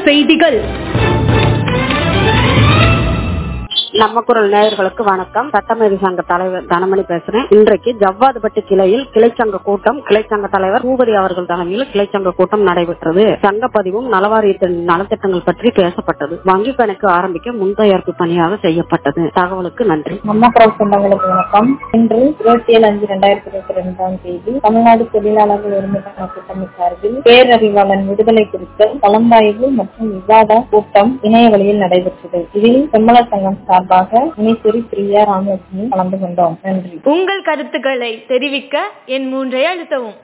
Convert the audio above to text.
செய்திகள் நம்ம குரல் நேயர்களுக்கு வணக்கம் சட்டமேதை சங்க தலைவர் தனமணி பேசுறேன் இன்றைக்கு ஜவ்வாதுபட்டி கிளையில் கிளைச்சங்க கூட்டம் கிளைச்சங்க தலைவர் பூபதி அவர்கள் தலைமையில் கிளைச்சங்க கூட்டம் நடைபெற்றது சங்க பதிவும் நலவாரியத்தின் நலத்திட்டங்கள் பற்றி பேசப்பட்டது வங்கி கணக்கு ஆரம்பிக்க முன்தயாரிப்பு பணியாக செய்யப்பட்டது தகவலுக்கு நன்றி நம்ம குரல் சொந்தங்களுக்கு வணக்கம் இன்று இருபத்தி ஏழு அஞ்சு ரெண்டாயிரத்தி இருபத்தி ரெண்டாம் தேதி தமிழ்நாடு தொழிலாளர்கள் உரிமைக்கான கூட்டணி சார்பில் பேரறிவாளன் விடுதலை குறித்த கலந்தாய்வு மற்றும் விவாத கூட்டம் இணைய வழியில் நடைபெற்றது இதில் செம்மல சங்கம் சார்பாக முனீஸ்வரி பிரியா ராமலட்சுமி கலந்து கொண்டோம் நன்றி உங்கள் கருத்துக்களை தெரிவிக்க என் மூன்றை அழுத்தவும்